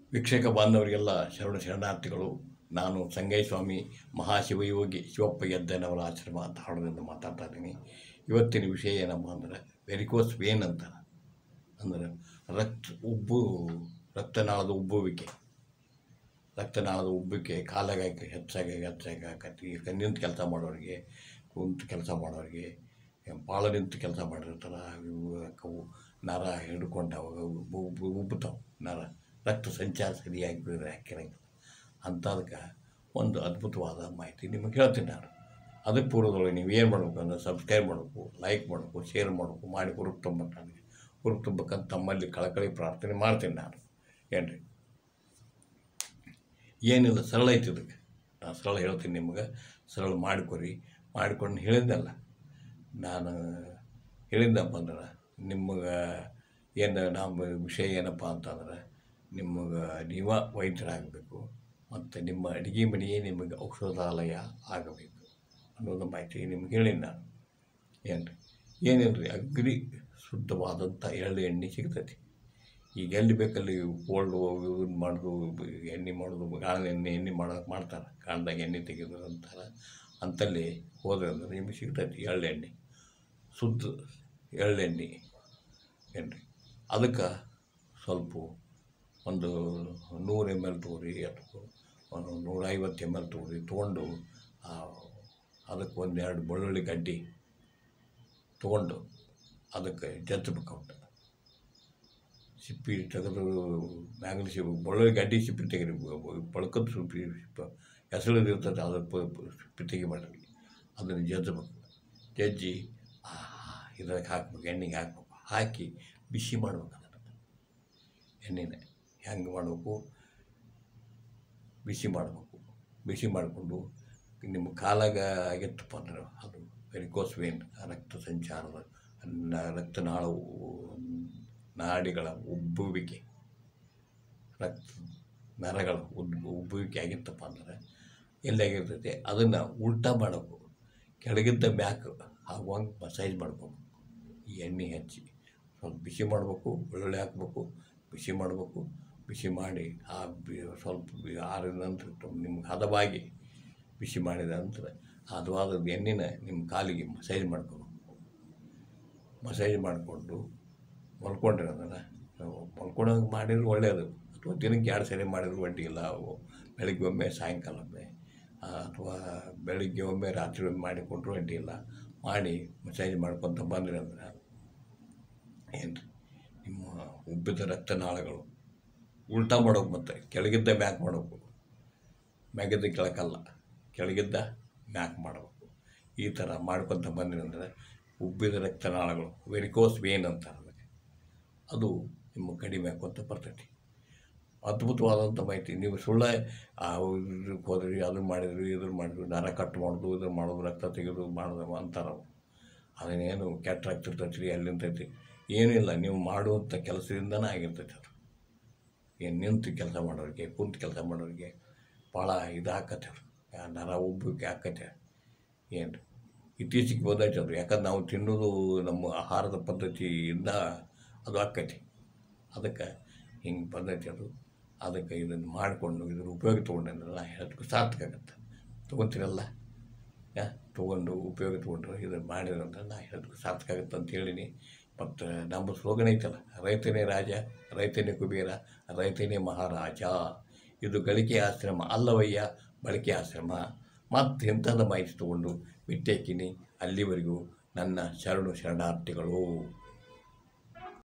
ವೀಕ್ಷಕ ಬಾಂಧವರಿಗೆಲ್ಲ ಶರಣ ಶರಣಾರ್ಥಿಗಳು ನಾನು ಸಂಗಯ್ಯ ಸ್ವಾಮಿ ಮಹಾಶಿವಯೋಗಿ ಶಿವಪ್ಪ ಯದ್ದನವರ ಆಶ್ರಮ ಧಾರವಾಡದಿಂದ ಮಾತಾಡ್ತಾ ಇದ್ದೀನಿ ಇವತ್ತಿನ ವಿಷಯ ಏನಪ್ಪ ಅಂದ್ರೆ ವೆರಿಕೋಸ್ ವೇನ್ ಅಂತ ಅಂದ್ರೆ ರಕ್ತ ಉಬ್ಬು ರಕ್ತನಾಳದ ಉಬ್ಬುವಿಕೆ ರಕ್ತನಾಳದ ಉಬ್ಬುವಿಕೆ ಕಾಲಾಗ ಹೆಚ್ಚಾಗಿ ಹೆಚ್ಚಾಗಿ ಆಕತಿ ಈಗ ನಿಂತು ಕೆಲಸ ಮಾಡೋರಿಗೆ ಕುಂತು ಕೆಲಸ ಮಾಡೋರಿಗೆ ಭಾಳ ನಿಂತು ಕೆಲಸ ಮಾಡಿರ್ತಾರೆ ಇವು ಕವು ನರ ಹಿಡ್ಕೊಂಡು ಉಬ್ಬು ಉಬ್ಬು ಉಬ್ಬುತ್ತಾವೆ ನರ ರಕ್ತ ಸಂಚಾರ ಸರಿಯಾಗಿ ಬೀರ ಹಾಕಿರಂಗಿಲ್ಲ ಅಂಥದಕ್ಕೆ ಒಂದು ಅದ್ಭುತವಾದ ಮಾಹಿತಿ ನಿಮಗೆ ಹೇಳ್ತೀನಿ ನಾನು ಅದಕ್ಕೆ ಪೂರ್ವದೊಳಗೆ ನೀವು ಏನು ಮಾಡಬೇಕು ಅಂದ್ರೆ ಸಬ್ಸ್ಕ್ರೈಬ್ ಮಾಡಬೇಕು ಲೈಕ್ ಮಾಡಬೇಕು ಶೇರ್ ಮಾಡಬೇಕು ಮಾಡಿ ಹುರುಪು ತುಂಬಕ್ಕೆ ನನಗೆ ಹುರುಪು ತುಂಬಕ್ಕಂತ ತಮ್ಮಲ್ಲಿ ಕಳಕಳಿ ಪ್ರಾರ್ಥನೆ ಮಾಡ್ತೀನಿ ನಾನು ಏನು ರೀ ಏನಿಲ್ಲ ಸರಳ ಐತಿ ಇದಕ್ಕೆ ನಾನು ಸರಳ ಹೇಳ್ತೀನಿ ನಿಮ್ಗೆ ಸರಳ ಮಾಡಿಕೊರಿ ಮಾಡಿಕೊಂಡು ಹೇಳಿದ್ದಲ್ಲ ನಾನು ಹೇಳಿದ್ದಪ್ಪ ಅಂದ್ರೆ ನಿಮಗೆ ಏನು ನಮ್ಮ ವಿಷಯ ಏನಪ್ಪ ಅಂತಂದ್ರೆ ನಿಮಗೆ ನೀವ ವೈದ್ಯರಾಗಬೇಕು ಮತ್ತು ನಿಮ್ಮ ಅಡುಗೆ ಮನೆಯೇ ನಿಮಗೆ ಔಷಧಾಲಯ ಆಗಬೇಕು ಅನ್ನೋದು ಮಾಹಿತಿ ನಿಮ್ಗೆ ಹೇಳೀನಿ ನಾನು ಏನು ರೀ ಏನಿಲ್ಲ ರೀ ಅಗ್ರಿ ಶುದ್ಧವಾದಂಥ ಎಳ್ಳು ಎಣ್ಣೆ ಸಿಗ್ತೈತಿ ಈಗ ಎಲ್ಲಿ ಬೇಕಲ್ಲಿ ಕೋಲ್ಡ್ ಇದು ಮಾಡೋದು ಎಣ್ಣೆ ಮಾಡೋದು ಗಾಣದ ಎಣ್ಣೆ ಎಣ್ಣೆ ಮಾಡೋಕೆ ಮಾಡ್ತಾರೆ ಗಾಣದಾಗ ಎಣ್ಣೆ ತೆಗೆದು ಅಂತಾರೆ ಅಂತಲ್ಲಿ ಹೋದ್ರೆ ಅಂದ್ರೆ ನಿಮಗೆ ಸಿಗ್ತೈತಿ ಎಳ್ಳೆಣ್ಣೆ ಶುದ್ಧ ಎಳ್ಳೆಣ್ಣೆ ಏನು ರೀ ಅದಕ್ಕೆ ಸ್ವಲ್ಪ ಒಂದು ನೂರು ಎಮ್ ಎಲ್ ತೊಗೊರಿ ಅಥವಾ ಒಂದು ನೂರೈವತ್ತು ಎಮ್ ಎಲ್ ತೊಗೊರಿ ತೊಗೊಂಡು ಅದಕ್ಕೆ ಒಂದೆರಡು ಬೆಳ್ಳುಳ್ಳಿ ಗಡ್ಡಿ ತೊಗೊಂಡು ಅದಕ್ಕೆ ಜಜ್ಬೇಕು ಅವ್ನ ಸಿಪ್ಪಿ ತೆಗೆದು ಮ್ಯಾಗಲ ಸಿಪ್ಪಿ ಬೆಳ್ಳುಳ್ಳಿ ಗಡ್ಡಿ ಸಿಪ್ಪಿ ತೆಗೀರಿ ಬಳ್ಕದ ಸಿಪ್ಪಿ ಹೆಸರು ಇರ್ತದೆ ಅದ್ರ ಪ- ಪ- ಸಿಪ್ಪಿ ತೆಗಿಬೇಡ್ರಿ ಅದನ್ನು ಜಜ್ಬೇಕು ಜಜ್ಜಿ ಇದ್ರಾಗ ಹಾಕ್ಬೇಕು ಎಣ್ಣೆಗೆ ಹಾಕ್ಬೇಕು ಹಾಕಿ ಬಿಸಿ ಮಾಡ್ಬೇಕು ಅದನ್ನು ಎಣ್ಣೆನ ಹೆಂಗೆ ಮಾಡಬೇಕು ಬಿಸಿ ಮಾಡಬೇಕು ಬಿಸಿ ಮಾಡಿಕೊಂಡು ನಿಮ್ಮ ಕಾಲಾಗ ಆಗಿತ್ತಪ್ಪ ಅಂದ್ರೆ ಅದು ವೆರಿಕೋಸ್ ವೇನ್ ರಕ್ತ ಸಂಚಾರದ ನ- ರಕ್ತನಾಳವು ನಾಡಿಗಳ ಉಬ್ಬುವಿಕೆ ರಕ್ತ ನರಗಳ ಉದ್ ಉಬ್ಬುವಿಕೆ ಆಗಿತ್ತಪ್ಪ ಅಂದ್ರೆ ಎಲ್ಲಾಗಿರ್ತೈತೆ ಅದನ್ನು ಉಲ್ಟಾ ಮಾಡಬೇಕು ಕೆಳಗಿದ್ದ ಮ್ಯಾಕ್ ಆಗುವಂಗೆ ಮಸಾಜ್ ಮಾಡ್ಕೋಬೇಕು ಈ ಎಣ್ಣೆ ಹಚ್ಚಿ ಸ್ವಲ್ಪ ಬಿಸಿ ಮಾಡಬೇಕು ಬೆಳ್ಳುಳ್ಳಿ ಹಾಕಬೇಕು ಬಿಸಿ ಮಾಡಬೇಕು ಬಿಸಿ ಮಾಡಿ ಆ ಬಿ ಸ್ವಲ್ಪ ಬಿ- ಆರಿದ ನಂತರ ತ- ನಿಮ್ಗೆ ಹದವಾಗಿ ಬಿಸಿ ಮಾಡಿದ ನಂತರ ಹದವಾದ ಎಣ್ಣೆನ ನಿಮ್ಮ ಕಾಲಿಗೆ ಮಸಾಜ್ ಮಾಡ್ಕೋಬೇಕು ಮಸಾಜ್ ಮಾಡಿಕೊಂಡು ಮಲ್ಕೊಂಡ್ರೆ ಅದನ್ನು ಮಲ್ಕೊಂಡಂಗೆ ಮಾಡಿದ್ರೆ ಒಳ್ಳೆಯದು ಅಥವಾ ದಿನಕ್ಕೆ ಎರಡು ಸರಿ ಮಾಡಿದ್ರು ಅಡ್ಡಿಯಿಲ್ಲ ಅವು ಬೆಳಿಗ್ಗೆ ಒಮ್ಮೆ ಸಾಯಂಕಾಲ ಒಮ್ಮೆ ಆ, ಅಥವಾ ಬೆಳಿಗ್ಗೆ ಒಮ್ಮೆ ರಾತ್ರಿ ಒಮ್ಮೆ ಮಾಡಿಕೊಂಡ್ರು ಅಡ್ಡಿಯಿಲ್ಲ ಮಾಡಿ ಮಸಾಜ್ ಮಾಡ್ಕೊತ ಬಂದ್ರಿ ಅಂದ್ರೆ ಏನು ನಿಮ್ಮ ಉಬ್ಬಿದ ರಕ್ತನಾಳಗಳು ಉಲ್ಟಾ ಮಾಡೋಕೆ ಮತ್ತೆ ಕೆಳಗಿದ್ದ ಮ್ಯಾಕ್ ಮಾಡಬೇಕು ಮ್ಯಾಗಿದ್ದ ಕೆಳಕಲ್ಲ ಕೆಳಗಿದ್ದ ಮ್ಯಾಕ್ ಮಾಡಬೇಕು ಈ ಥರ ಮಾಡ್ಕೊತ ಬಂದ್ರಿ ಅಂದ್ರೆ ಉಬ್ಬಿದ ರಕ್ತನಾಳಗಳು ವೆರಿಕೋಸ್ ವೇನ್ ಅಂತ ಅದಕ್ಕೆ ಅದು ನಿಮ್ಮ ಕಡಿಮೆ ಆಕೊಂತ ಬರ್ತೈತಿ ಅದ್ಭುತವಾದಂಥ ಮಾಹಿತಿ ನೀವು ಸುಳ್ಳೆ ಆ ಇದಕ್ಕೆ ಹೋದ್ರಿ ಅದನ್ನು ಮಾಡಿದ್ರಿ ಇದನ್ನು ಮಾಡಿದ್ರಿ ನರ ಕಟ್ ಮಾಡೋದು ಇದನ್ನು ಮಾಡೋದು ರಕ್ತ ತೆಗೆದು ಮಾಡೋದು ಅಂತಾರೆ ಅವು ಅದನ್ನೇನು ಕೆಟ್ಟ ಆಗ್ತಿರ್ತೈತಿ ರೀ ಅಲ್ಲಿ ನಿಂತೈತಿ ಏನಿಲ್ಲ ನೀವು ಮಾಡುವಂಥ ಕೆಲಸದಿಂದನೇ ಆಗಿರ್ತೈತಿ ಅದು ಏನು ನಿಂತು ಕೆಲಸ ಮಾಡೋರಿಗೆ ಕುಂತು ಕೆಲಸ ಮಾಡೋರಿಗೆ ಭಾಳ ಇದು ಆಕತ್ತೆ ಅದು ಆ ನರ ಉಬ್ಬುವಿಕೆ ಆಕತ್ತೆ ಏನು ಇತ್ತೀಚೆಗೆ ಬಂದೈತೆ ಅದು ಯಾಕಂದ್ರೆ ನಾವು ತಿನ್ನೋದು ನಮ್ಮ ಆಹಾರದ ಪದ್ಧತಿಯಿಂದ ಅದು ಆಕೈತಿ ಅದಕ್ಕೆ ಹಿಂಗೆ ಬಂದೈತಿ ಅದು ಅದಕ್ಕೆ ಇದನ್ನು ಮಾಡಿಕೊಂಡು ಇದ್ರ ಉಪಯೋಗ ತೊಗೊಂಡ್ರೆ ನಾ ಹೇಳೋದಕ್ಕೂ ಸಾರ್ಥಕ ಆಗುತ್ತೆ ತೊಗೊತೀರಲ್ಲ ಯಾ ತೊಗೊಂಡು ಉಪಯೋಗ ತೊಗೊಂಡ್ರೆ ಇದನ್ನು ಮಾಡಿದ್ರಂದ್ರೆ ನಾ ಹೇಳೋದಕ್ಕೂ ಸಾರ್ಥಕ ಆಗುತ್ತೆ ಅಂತ ಹೇಳಿನಿ ಮತ್ತು ನಮ್ಮ ಸ್ಲೋಗನ್ ಐತಲ್ಲ ರೈತನೇ ರಾಜ ರೈತನೇ ಕುಬೇರ ರೈತನೇ ಮಹಾರಾಜ ಇದು ಗಳಿಕೆ ಆಶ್ರಮ ಅಲ್ಲವಯ್ಯ ಬಳಕೆ ಆಶ್ರಮ ಮತ್ತು ಇಂಥದ್ದು ಮಾಹಿತಿ ತೊಗೊಂಡು ಬಿಟ್ಟೇಕಿನಿ ಅಲ್ಲಿವರೆಗೂ ನನ್ನ ಶರಣು ಶರಣಾರ್ಥಿಗಳು